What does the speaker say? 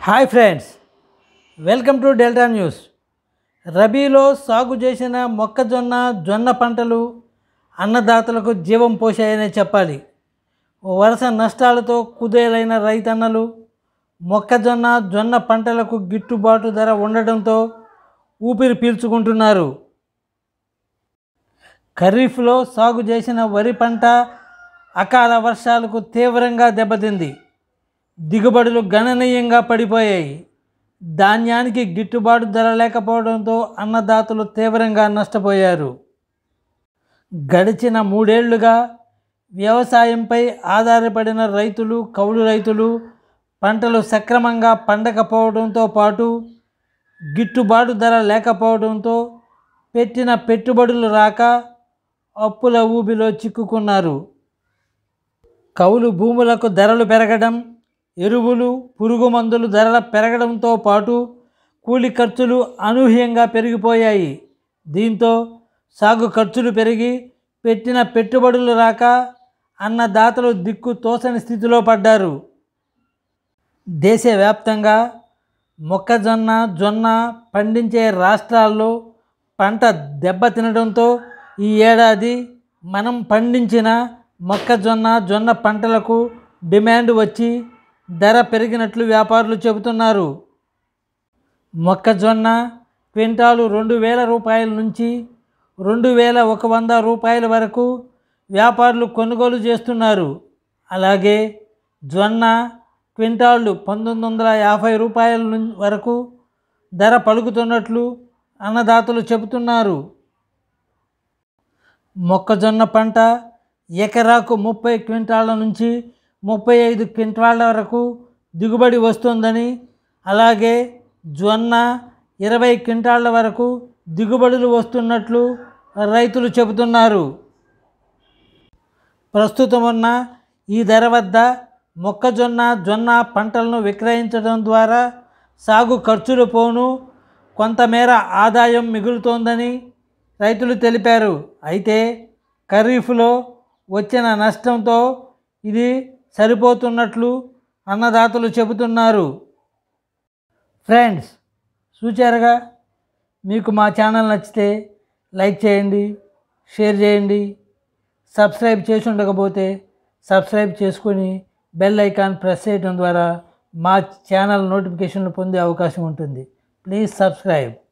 hi friends welcome to Delta news రబీలో సాగు చేసిన మొక్కజొన్న జొన్న పంటలు అన్నదాతలకు జీవం పోశాయనే చెప్పాలి వరుస నష్టాలతో కుదేలైన రైతన్నలు మొక్కజొన్న జొన్న పంటలకు గిట్టుబాటు ధర ఉండడంతో ఊపిరి పీల్చుకుంటున్నారు ఖరీఫ్లో సాగు చేసిన వరి పంట అకాల వర్షాలకు తీవ్రంగా దెబ్బతింది దిగుబడులు గణనీయంగా పడిపోయాయి ధాన్యానికి గిట్టుబాటు ధర లేకపోవడంతో అన్నదాతలు తీవ్రంగా నష్టపోయారు గడిచిన మూడేళ్లుగా వ్యవసాయంపై ఆధారపడిన రైతులు కౌలు రైతులు పంటలు సక్రమంగా పండకపోవడంతో పాటు గిట్టుబాటు ధర లేకపోవడంతో పెట్టిన పెట్టుబడులు రాక అప్పుల ఊబిలో చిక్కుకున్నారు కౌలు భూములకు ధరలు పెరగడం ఎరువులు పురుగు మందులు ధరల పెరగడంతో పాటు కూలి ఖర్చులు అనూహ్యంగా పెరిగిపోయాయి దీంతో సాగు ఖర్చులు పెరిగి పెట్టిన పెట్టుబడులు రాక అన్నదాతలు దిక్కు తోసని స్థితిలో పడ్డారు దేశవ్యాప్తంగా మొక్కజొన్న జొన్న పండించే రాష్ట్రాల్లో పంట దెబ్బతినడంతో ఈ ఏడాది మనం పండించిన మొక్కజొన్న జొన్న పంటలకు డిమాండ్ వచ్చి ధర పెరిగినట్లు వ్యాపారులు చెబుతున్నారు మొక్కజొన్న క్వింటాలు రెండు వేల రూపాయల నుంచి రెండు వేల ఒక వంద రూపాయల వరకు వ్యాపారులు కొనుగోలు చేస్తున్నారు అలాగే జొన్న క్వింటాళ్ళు పంతొమ్మిది వందల యాభై రూపాయల నుం- వరకు ధర పలుకుతున్నట్లు అన్నదాతలు చెబుతున్నారు మొక్కజొన్న పంట ఎకరాకు ముప్పై క్వింటాళ్ళ నుంచి ముప్పై ఐదు క్వింటాళ్ళ వరకు దిగుబడి వస్తుందని అలాగే జొన్న ఇరవై క్వింటాళ్ళ వరకు దిగుబడులు వస్తున్నట్లు రైతులు చెబుతున్నారు ప్రస్తుతం ఉన్న ఈ ధర వద్ద మొక్కజొన్న జొన్న పంటలను విక్రయించడం ద్వారా సాగు ఖర్చులు పోను కొంతమేర ఆదాయం మిగులుతోందని రైతులు తెలిపారు అయితే ఖరీఫ్లో వచ్చిన నష్టంతో ఇది సరిపోతున్నట్లు అన్నదాతలు చెబుతున్నారు ఫ్రెండ్స్ చూచారుగా మీకు మా ఛానల్ నచ్చితే లైక్ చేయండి షేర్ చేయండి సబ్స్క్రైబ్ చేసి ఉండకపోతే సబ్స్క్రైబ్ చేసుకొని బెల్ ఐకాన్ ప్రెస్ చేయడం ద్వారా మా ఛానల్ నోటిఫికేషన్లు పొందే అవకాశం ఉంటుంది ప్లీజ్ సబ్స్క్రైబ్